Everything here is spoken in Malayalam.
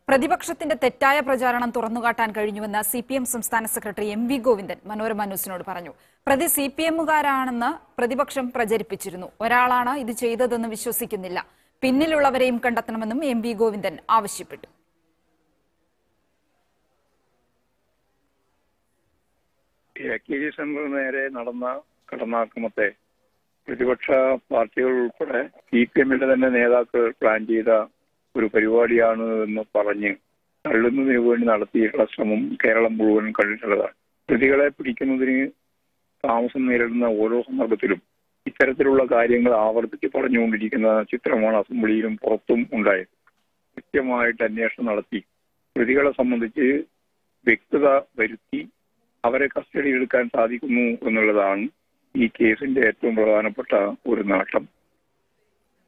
പ്രതിപക്ഷത്തിന്റെ തെറ്റായ പ്രചാരണം തുറന്നുകാട്ടാൻ കഴിഞ്ഞുവെന്ന് സി പി എം സംസ്ഥാന സെക്രട്ടറി എം വി ഗോവിന്ദൻ മനോരമ ന്യൂസിനോട് പറഞ്ഞു പ്രതി സി പി എമ്മുകാരാണെന്ന് പ്രതിപക്ഷം പ്രചരിപ്പിച്ചിരുന്നു ഒരാളാണ് ഇത് ചെയ്തതെന്ന് വിശ്വസിക്കുന്നില്ല പിന്നിലുള്ളവരെയും കണ്ടെത്തണമെന്നും എം വി ഗോവിന്ദൻ ആവശ്യപ്പെട്ടു എ കെ ജി സെന്ററിന് നേരെ നടന്ന കടന്നാക്രമത്തെ പ്രതിപക്ഷ പാർട്ടികൾ ഉൾപ്പെടെ സി പി എമ്മിന്റെ തന്നെ നേതാക്കൾ പ്ലാൻ ചെയ്ത ഒരു പരിപാടിയാണ് എന്ന് പറഞ്ഞ് തള്ളുന്നതിന് വേണ്ടി നടത്തിയിട്ടുള്ള ശ്രമം കേരളം മുഴുവൻ കണ്ടിട്ടുള്ളതാണ് പ്രതികളെ പിടിക്കുന്നതിന് താമസം നേരിടുന്ന ഓരോ സന്ദർഭത്തിലും ഇത്തരത്തിലുള്ള കാര്യങ്ങൾ ആവർത്തിച്ച് പറഞ്ഞുകൊണ്ടിരിക്കുന്ന ചിത്രമാണ് അസംബ്ലിയിലും പുറത്തും ഉണ്ടായത് കൃത്യമായിട്ട് അന്വേഷണം നടത്തി പ്രതികളെ സംബന്ധിച്ച് വ്യക്തത വരുത്തി അവരെ കസ്റ്റഡിയിൽ എടുക്കാൻ സാധിക്കുന്നു എന്നുള്ളതാണ് ഈ കേസിന്റെ ഏറ്റവും പ്രധാനപ്പെട്ട ഒരു നേട്ടം